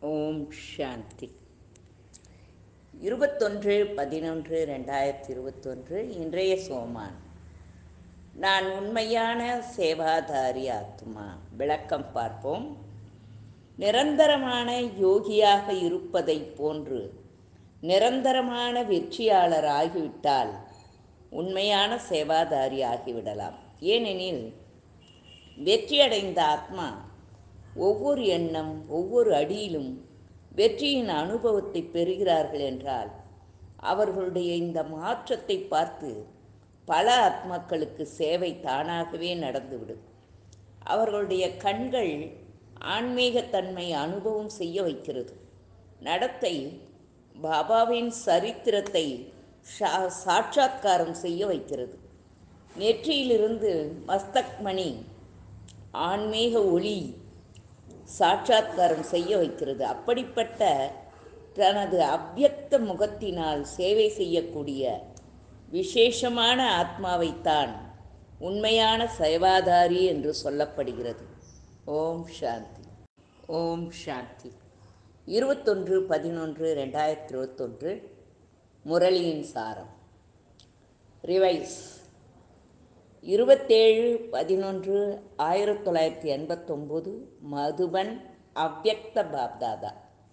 ஓம் சாந்தி இருபத்தொன்று பதினொன்று ரெண்டாயிரத்தி இருபத்தொன்று இன்றைய சோமான் நான் உண்மையான சேவாதாரி ஆத்மா விளக்கம் பார்ப்போம் நிரந்தரமான யோகியாக இருப்பதைப் போன்று நிரந்தரமான வெற்றியாளர் ஆகிவிட்டால் உண்மையான சேவாதாரி ஆகிவிடலாம் ஏனெனில் வெற்றியடைந்த ஆத்மா ஒவ்வொரு எண்ணம் ஒவ்வொரு அடியிலும் வெற்றியின் அனுபவத்தை பெறுகிறார்கள் என்றால் அவர்களுடைய இந்த மாற்றத்தை பார்த்து பல ஆத்மாக்களுக்கு சேவை தானாகவே நடந்துவிடும் அவர்களுடைய கண்கள் ஆன்மீகத்தன்மை அனுபவம் செய்ய வைக்கிறது நடத்தை பாபாவின் சரித்திரத்தை சா சாட்சாத்காரம் செய்ய வைக்கிறது நெற்றியிலிருந்து மஸ்தக் மணி ஆன்மீக ஒளி சாட்சாத்காரம் செய்ய வைக்கிறது அப்படிப்பட்ட தனது அவ்யக்த முகத்தினால் சேவை செய்யக்கூடிய விசேஷமான ஆத்மாவைத்தான் உண்மையான சேவாதாரி என்று சொல்லப்படுகிறது ஓம் சாந்தி ஓம் சாந்தி இருபத்தொன்று பதினொன்று ரெண்டாயிரத்தி இருபத்தொன்று முரளியின் சாரம் ரிவைஸ் இருபத்தேழு பதினொன்று ஆயிரத்தி தொள்ளாயிரத்தி எண்பத்தொம்போது மதுபன் அவ்யக்த பாப்தாதா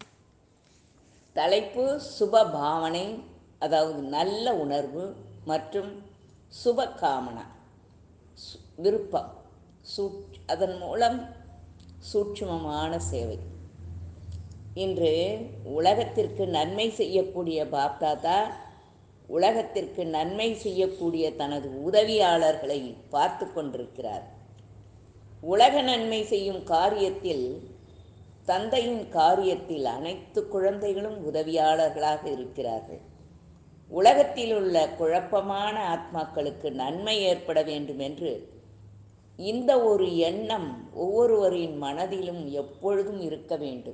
தலைப்பு சுப பாவனை அதாவது நல்ல உணர்வு மற்றும் சுப காமனா விருப்பம் சூ அதன் மூலம் சூட்சுமமான சேவை இன்று உலகத்திற்கு நன்மை செய்யக்கூடிய பாப்தாதா உலகத்திற்கு நன்மை செய்யக்கூடிய தனது உதவியாளர்களை பார்த்து கொண்டிருக்கிறார் உலக நன்மை செய்யும் காரியத்தில் தந்தையின் காரியத்தில் அனைத்து குழந்தைகளும் உதவியாளர்களாக இருக்கிறார்கள் உலகத்தில் உள்ள குழப்பமான ஆத்மாக்களுக்கு நன்மை ஏற்பட வேண்டும் என்று இந்த ஒரு எண்ணம் ஒவ்வொருவரின் மனதிலும் எப்பொழுதும் இருக்க வேண்டும்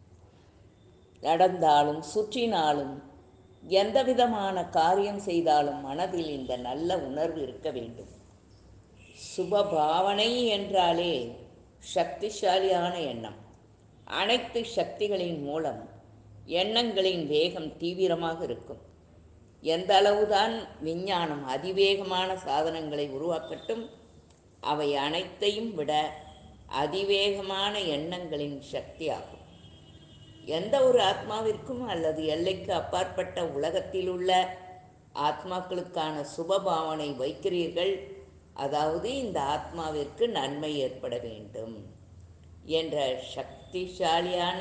நடந்தாலும் சுற்றினாலும் எந்த விதமான காரியம் செய்தாலும் மனதில் இந்த நல்ல உணர்வு இருக்க வேண்டும் சுப பாவனை என்றாலே சக்திசாலியான எண்ணம் அனைத்து சக்திகளின் மூலம் எண்ணங்களின் வேகம் தீவிரமாக இருக்கும் எந்த அளவுதான் விஞ்ஞானம் அதிவேகமான சாதனங்களை உருவாக்கட்டும் அவை அனைத்தையும் விட அதிவேகமான எண்ணங்களின் சக்தி ஆகும் எந்த ஒரு ஆத்மாவிற்கும் அல்லது எல்லைக்கு அப்பாற்பட்ட உலகத்தில் உள்ள ஆத்மாக்களுக்கான சுபபாவனை வைக்கிறீர்கள் அதாவது இந்த ஆத்மாவிற்கு நன்மை ஏற்பட வேண்டும் என்ற சக்திசாலியான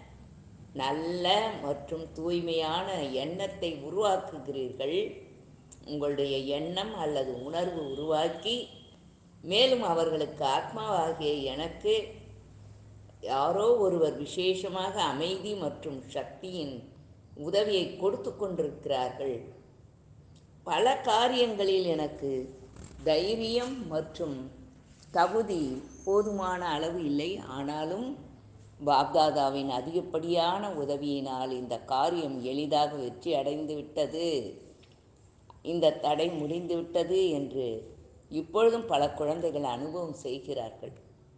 நல்ல மற்றும் தூய்மையான எண்ணத்தை உருவாக்குகிறீர்கள் உங்களுடைய எண்ணம் அல்லது உணர்வு உருவாக்கி மேலும் அவர்களுக்கு ஆத்மாவாகிய எனக்கு யாரோ ஒருவர் விசேஷமாக அமைதி மற்றும் சக்தியின் உதவியை கொடுத்து கொண்டிருக்கிறார்கள் பல காரியங்களில் எனக்கு தைரியம் மற்றும் தகுதி போதுமான அளவு இல்லை ஆனாலும் பாப்தாதாவின் அதிகப்படியான உதவியினால் இந்த காரியம் எளிதாக வெற்றி அடைந்து விட்டது இந்த தடை முடிந்து விட்டது என்று இப்பொழுதும் பல குழந்தைகள் அனுபவம் செய்கிறார்கள்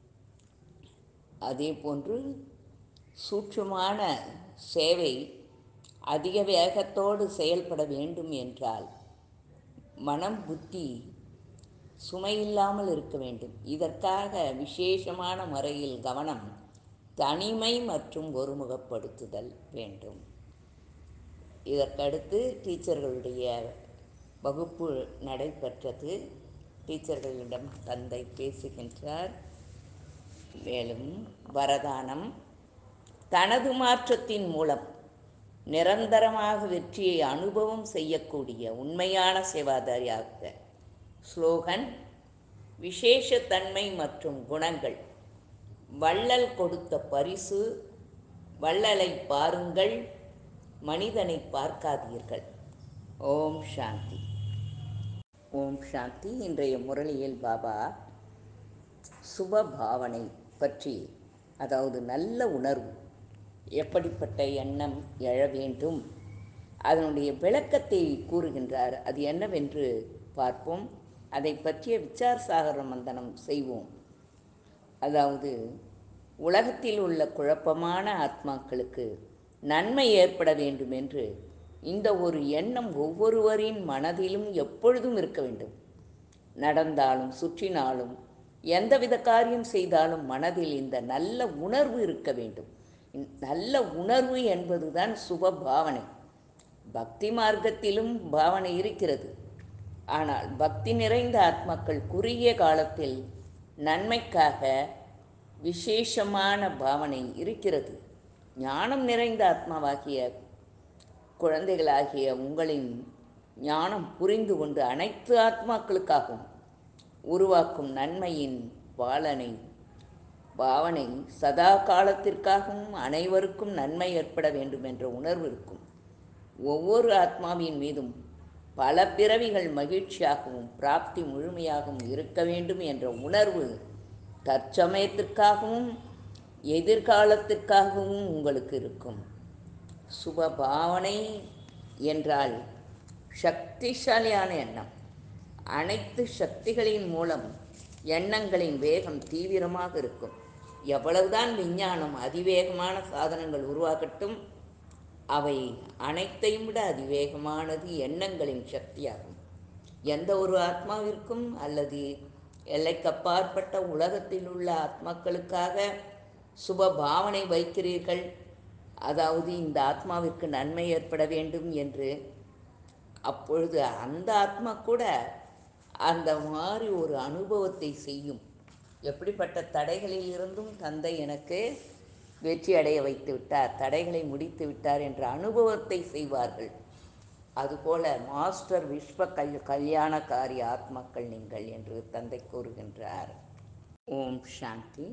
அதே போன்று சூட்சமான சேவை அதிக வேகத்தோடு செயல்பட வேண்டும் என்றால் மனம் புத்தி சுமையில்லாமல் இருக்க வேண்டும் இதற்காக விசேஷமான முறையில் கவனம் தனிமை மற்றும் ஒருமுகப்படுத்துதல் வேண்டும் இதற்கடுத்து டீச்சர்களுடைய வகுப்பு நடைபெற்றது டீச்சர்களிடம் தந்தை பேசுகின்றார் மேலும் வரதானம் தனது மாற்றத்தின் மூலம் நிரந்தரமாக வெற்றியை அனுபவம் செய்யக்கூடிய உண்மையான சேவாதாரியாக ஸ்லோகன் விசேஷத்தன்மை மற்றும் குணங்கள் வள்ளல் கொடுத்த பரிசு வள்ளலை பாருங்கள் மனிதனை பார்க்காதீர்கள் ஓம் சாந்தி ஓம் சாந்தி இன்றைய முரளியில் பாபா சுப பாவனை பற்றி அதாவது நல்ல உணர்வு எப்படிப்பட்ட எண்ணம் எழ வேண்டும் அதனுடைய விளக்கத்தை கூறுகின்றார் அது என்னவென்று பார்ப்போம் அதை பற்றிய விச்சார சாகர மந்தனம் செய்வோம் அதாவது உலகத்தில் உள்ள குழப்பமான ஆத்மாக்களுக்கு நன்மை ஏற்பட வேண்டும் என்று இந்த ஒரு எண்ணம் ஒவ்வொருவரின் மனதிலும் எப்பொழுதும் இருக்க வேண்டும் நடந்தாலும் சுற்றினாலும் எந்தவித காரியம் செய்தாலும் மனதில் இந்த நல்ல உணர்வு இருக்க வேண்டும் நல்ல உணர்வு என்பதுதான் சுப பாவனை பக்தி மார்க்கத்திலும் பாவனை இருக்கிறது ஆனால் பக்தி நிறைந்த ஆத்மாக்கள் குறுகிய காலத்தில் நன்மைக்காக விசேஷமான பாவனை இருக்கிறது ஞானம் நிறைந்த ஆத்மாவாகிய குழந்தைகளாகிய உங்களின் ஞானம் புரிந்து கொண்டு அனைத்து ஆத்மாக்களுக்காகவும் உருவாக்கும் நன்மையின் பாலனை பாவனை சதா காலத்திற்காகவும் அனைவருக்கும் நன்மை ஏற்பட வேண்டும் என்ற உணர்வு இருக்கும் ஒவ்வொரு ஆத்மாவின் மீதும் பல பிறவிகள் மகிழ்ச்சியாகவும் பிராப்தி முழுமையாகவும் இருக்க வேண்டும் என்ற உணர்வு தற்சமயத்திற்காகவும் எதிர்காலத்திற்காகவும் உங்களுக்கு இருக்கும் சுப பாவனை என்றால் சக்திசாலியான எண்ணம் அனைத்து சக்திகளின் மூலம் எண்ணங்களின் வேகம் தீவிரமாக இருக்கும் எவ்வளவுதான் விஞ்ஞானம் அதிவேகமான சாதனங்கள் உருவாகட்டும் அவை அனைத்தையும் விட அதிவேகமானது எண்ணங்களின் சக்தியாகும் எந்த ஒரு ஆத்மாவிற்கும் அல்லது எல்லைக்கப்பாற்பட்ட உலகத்தில் உள்ள ஆத்மாக்களுக்காக சுப பாவனை வைக்கிறீர்கள் அதாவது இந்த ஆத்மாவிற்கு நன்மை ஏற்பட வேண்டும் என்று அப்பொழுது அந்த ஆத்மா கூட அந்த மாதிரி ஒரு அனுபவத்தை செய்யும் எப்படிப்பட்ட தடைகளில் இருந்தும் தந்தை எனக்கு வெற்றி அடைய வைத்து விட்டார் தடைகளை முடித்து விட்டார் என்ற அனுபவத்தை செய்வார்கள் அதுபோல மாஸ்டர் விஸ்வ கல் கல்யாணக்காரி ஆத்மாக்கள் நீங்கள் என்று தந்தை கூறுகின்றார் ஓம் சாந்தி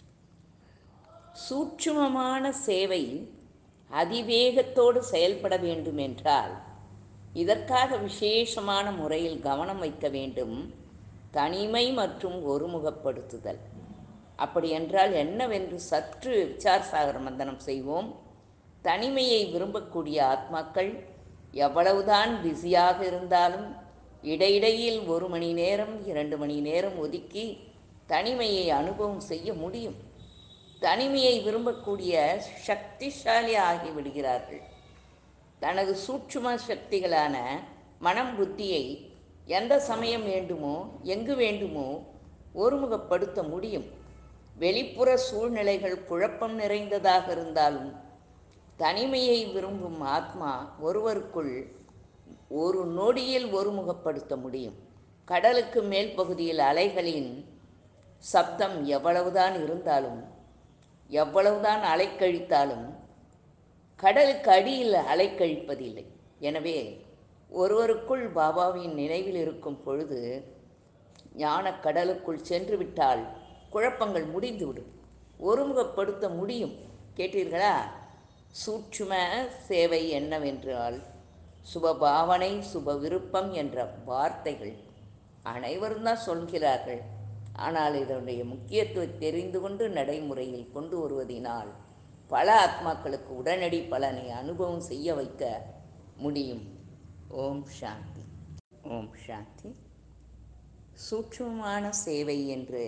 சூட்சுமமான சேவை அதிவேகத்தோடு செயல்பட வேண்டும் என்றால் இதற்காக விசேஷமான முறையில் கவனம் வைக்க வேண்டும் தனிமை மற்றும் ஒருமுகப்படுத்துதல் அப்படி என்றால் என்னவென்று சற்று விசார் சாகர மந்தனம் செய்வோம் தனிமையை விரும்பக்கூடிய ஆத்மாக்கள் எவ்வளவுதான் பிஸியாக இருந்தாலும் இடையிடையில் ஒரு மணி நேரம் இரண்டு மணி நேரம் ஒதுக்கி தனிமையை அனுபவம் செய்ய முடியும் தனிமையை விரும்பக்கூடிய சக்திசாலி ஆகிவிடுகிறார்கள் தனது சூட்சும சக்திகளான மனம் புத்தியை எந்த சமயம் வேண்டுமோ எங்கு வேண்டுமோ ஒருமுகப்படுத்த முடியும் வெளிப்புற சூழ்நிலைகள் குழப்பம் நிறைந்ததாக இருந்தாலும் தனிமையை விரும்பும் ஆத்மா ஒருவருக்குள் ஒரு நொடியில் ஒருமுகப்படுத்த முடியும் கடலுக்கு மேல் பகுதியில் அலைகளின் சப்தம் எவ்வளவுதான் இருந்தாலும் எவ்வளவுதான் அலைக்கழித்தாலும் கடலுக்கு அடியில் அலைக்கழிப்பதில்லை எனவே ஒருவருக்குள் பாபாவின் நினைவில் இருக்கும் பொழுது ஞான கடலுக்குள் சென்று விட்டால் குழப்பங்கள் முடிந்துவிடும் ஒருமுகப்படுத்த முடியும் கேட்டீர்களா சூட்சும சேவை என்னவென்றால் சுபபாவனை சுப விருப்பம் என்ற வார்த்தைகள் அனைவரும் தான் சொல்கிறார்கள் ஆனால் இதனுடைய முக்கியத்துவம் தெரிந்து கொண்டு நடைமுறையில் கொண்டு வருவதினால் பல ஆத்மாக்களுக்கு உடனடி பலனை அனுபவம் செய்ய வைக்க முடியும் ஓம் சாந்தி ஓம் சாந்தி சூட்சுமமான சேவை என்று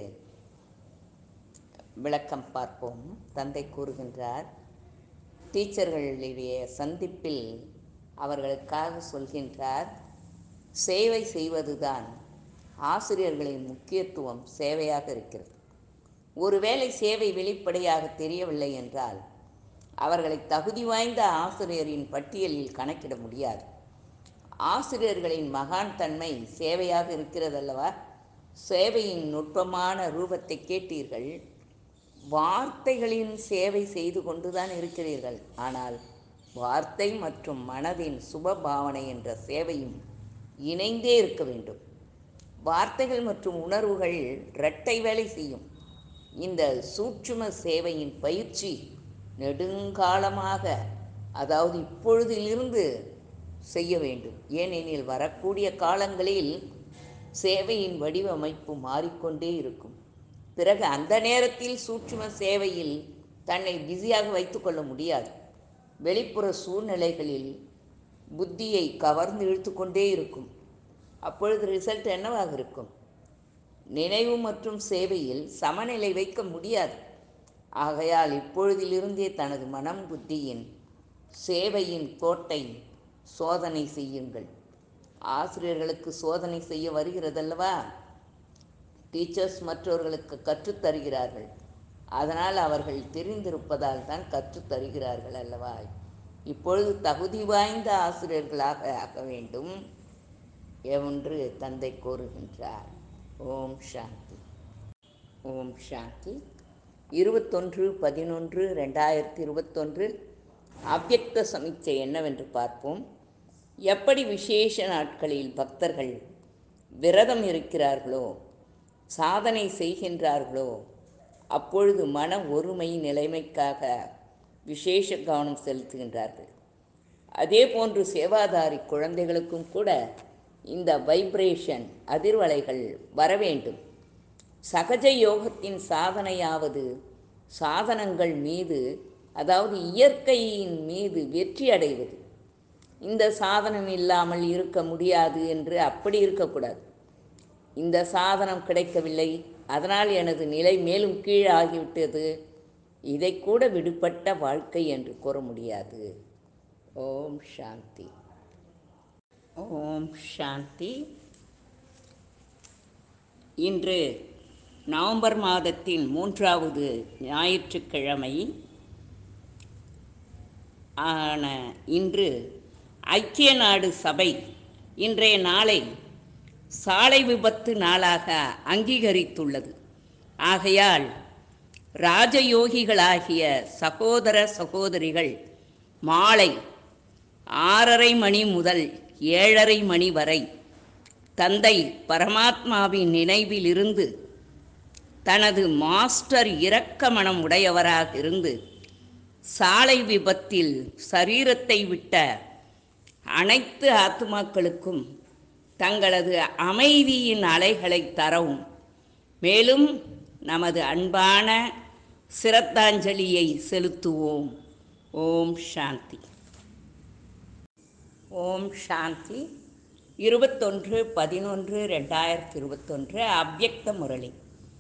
விளக்கம் பார்ப்போம் தந்தை கூறுகின்றார் டீச்சர்களுடைய சந்திப்பில் அவர்களுக்காக சொல்கின்றார் சேவை செய்வதுதான் ஆசிரியர்களின் முக்கியத்துவம் சேவையாக இருக்கிறது ஒருவேளை சேவை வெளிப்படையாக தெரியவில்லை என்றால் அவர்களை தகுதி வாய்ந்த ஆசிரியரின் பட்டியலில் கணக்கிட முடியாது ஆசிரியர்களின் மகான் தன்மை சேவையாக இருக்கிறதல்லவா சேவையின் நுட்பமான ரூபத்தை கேட்டீர்கள் வார்த்தைகளின் சேவை செய்து கொண்டுதான் இருக்கிறீர்கள் ஆனால் வார்த்தை மற்றும் மனதின் சுப பாவனை என்ற சேவையும் இணைந்தே இருக்க வேண்டும் வார்த்தைகள் மற்றும் உணர்வுகள் இரட்டை வேலை செய்யும் இந்த சூட்சும சேவையின் பயிற்சி நெடுங்காலமாக அதாவது இப்பொழுதிலிருந்து செய்ய வேண்டும் ஏனெனில் வரக்கூடிய காலங்களில் சேவையின் வடிவமைப்பு மாறிக்கொண்டே இருக்கும் பிறகு அந்த நேரத்தில் சூட்சும சேவையில் தன்னை பிஸியாக வைத்துக்கொள்ள முடியாது வெளிப்புற சூழ்நிலைகளில் புத்தியை கவர்ந்து இழுத்துக்கொண்டே இருக்கும் அப்பொழுது ரிசல்ட் என்னவாக இருக்கும் நினைவு மற்றும் சேவையில் சமநிலை வைக்க முடியாது ஆகையால் இப்பொழுதிலிருந்தே தனது மனம் புத்தியின் சேவையின் கோட்டை சோதனை செய்யுங்கள் ஆசிரியர்களுக்கு சோதனை செய்ய வருகிறதல்லவா டீச்சர்ஸ் மற்றவர்களுக்கு கற்றுத் தருகிறார்கள் அதனால் அவர்கள் தெரிந்திருப்பதால் தான் கற்றுத் தருகிறார்கள் அல்லவா இப்பொழுது தகுதி வாய்ந்த ஆசிரியர்களாக ஆக வேண்டும் என்று தந்தை கூறுகின்றார் ஓம் சாந்தி ஓம் சாந்தி இருபத்தொன்று பதினொன்று ரெண்டாயிரத்தி இருபத்தொன்று அவ்யக்த சமீட்சை என்னவென்று பார்ப்போம் எப்படி விசேஷ நாட்களில் பக்தர்கள் விரதம் இருக்கிறார்களோ சாதனை செய்கின்றார்களோ அப்பொழுது மன ஒருமை நிலைமைக்காக விசேஷ கவனம் செலுத்துகின்றார்கள் அதே போன்று சேவாதாரி குழந்தைகளுக்கும் கூட இந்த வைப்ரேஷன் அதிர்வலைகள் வர வேண்டும் சகஜ யோகத்தின் சாதனையாவது சாதனங்கள் மீது அதாவது இயற்கையின் மீது வெற்றி அடைவது இந்த சாதனம் இல்லாமல் இருக்க முடியாது என்று அப்படி இருக்கக்கூடாது இந்த சாதனம் கிடைக்கவில்லை அதனால் எனது நிலை மேலும் கீழாகிவிட்டது இதை கூட விடுபட்ட வாழ்க்கை என்று கூற முடியாது ஓம் சாந்தி ஓம் சாந்தி இன்று நவம்பர் மாதத்தின் மூன்றாவது ஞாயிற்றுக்கிழமை ஆன இன்று ஐக்கிய நாடு சபை இன்றைய நாளை சாலை விபத்து நாளாக அங்கீகரித்துள்ளது ஆகையால் ராஜயோகிகளாகிய சகோதர சகோதரிகள் மாலை ஆறரை மணி முதல் ஏழரை மணி வரை தந்தை பரமாத்மாவின் நினைவிலிருந்து தனது மாஸ்டர் இரக்க மனம் உடையவராக இருந்து சாலை விபத்தில் சரீரத்தை விட்ட அனைத்து ஆத்மாக்களுக்கும் தங்களது அமைதியின் அலைகளை தரவும் மேலும் நமது அன்பான சிரத்தாஞ்சலியை செலுத்துவோம் ஓம் சாந்தி ஓம் சாந்தி இருபத்தொன்று பதினொன்று ரெண்டாயிரத்தி இருபத்தொன்று அவ்யக்த முரளி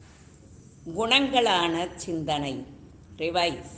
குணங்களான சிந்தனை ரிவைஸ்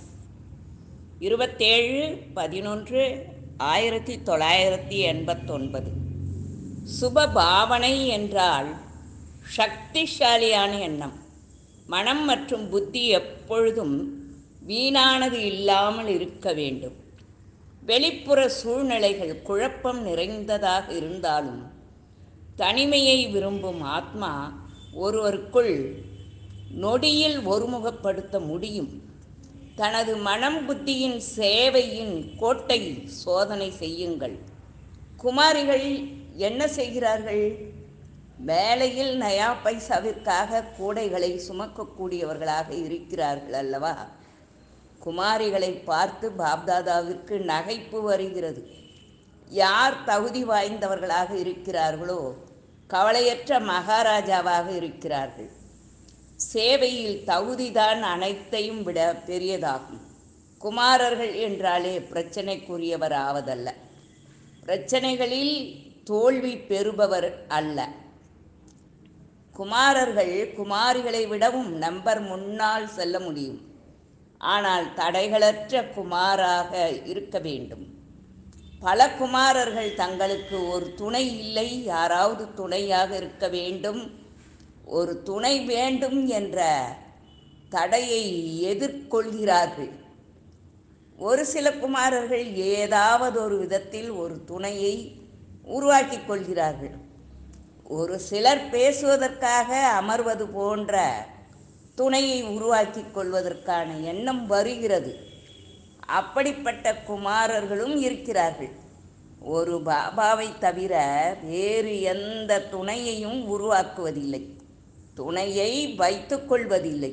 இருபத்தேழு பதினொன்று ஆயிரத்தி தொள்ளாயிரத்தி எண்பத்தொன்பது சுப பாவனை என்றால் சக்திசாலியான எண்ணம் மனம் மற்றும் புத்தி எப்பொழுதும் வீணானது இல்லாமல் இருக்க வேண்டும் வெளிப்புற சூழ்நிலைகள் குழப்பம் நிறைந்ததாக இருந்தாலும் தனிமையை விரும்பும் ஆத்மா ஒருவருக்குள் நொடியில் ஒருமுகப்படுத்த முடியும் தனது மனம் புத்தியின் சேவையின் கோட்டை சோதனை செய்யுங்கள் குமாரிகள் என்ன செய்கிறார்கள் வேலையில் நயா பைசாவிற்காக கூடைகளை சுமக்கக்கூடியவர்களாக இருக்கிறார்கள் அல்லவா குமாரிகளை பார்த்து பாப்தாதாவிற்கு நகைப்பு வருகிறது யார் தகுதி வாய்ந்தவர்களாக இருக்கிறார்களோ கவலையற்ற மகாராஜாவாக இருக்கிறார்கள் சேவையில் தகுதிதான் அனைத்தையும் விட பெரியதாகும் குமாரர்கள் என்றாலே பிரச்சனைக்குரியவர் ஆவதல்ல பிரச்சனைகளில் தோல்வி பெறுபவர் அல்ல குமாரர்கள் குமாரிகளை விடவும் நம்பர் முன்னால் செல்ல முடியும் ஆனால் தடைகளற்ற குமாராக இருக்க வேண்டும் பல குமாரர்கள் தங்களுக்கு ஒரு துணை இல்லை யாராவது துணையாக இருக்க வேண்டும் ஒரு துணை வேண்டும் என்ற தடையை எதிர்கொள்கிறார்கள் ஒரு சில குமாரர்கள் ஏதாவது ஒரு விதத்தில் ஒரு துணையை உருவாக்கி கொள்கிறார்கள் ஒரு சிலர் பேசுவதற்காக அமர்வது போன்ற துணையை உருவாக்கி கொள்வதற்கான எண்ணம் வருகிறது அப்படிப்பட்ட குமாரர்களும் இருக்கிறார்கள் ஒரு பாபாவை தவிர வேறு எந்த துணையையும் உருவாக்குவதில்லை துணையை வைத்துக்கொள்வதில்லை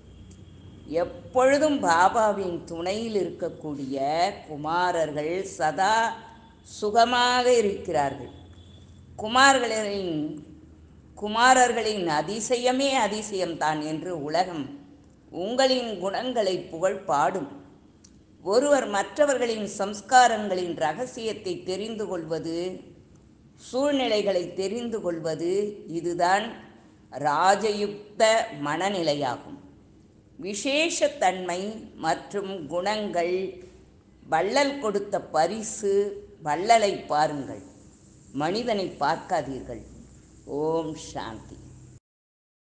எப்பொழுதும் பாபாவின் துணையில் இருக்கக்கூடிய குமாரர்கள் சதா சுகமாக இருக்கிறார்கள் குமார்களின் குமாரர்களின் அதிசயமே அதிசயம்தான் என்று உலகம் உங்களின் குணங்களை புகழ் பாடும் ஒருவர் மற்றவர்களின் சம்ஸ்காரங்களின் ரகசியத்தை தெரிந்து கொள்வது சூழ்நிலைகளை தெரிந்து கொள்வது இதுதான் ராஜயுக்த மனநிலையாகும் விசேஷத்தன்மை மற்றும் குணங்கள் வள்ளல் கொடுத்த பரிசு வள்ளலை பாருங்கள் மனிதனை பார்க்காதீர்கள் ஓம் சாந்தி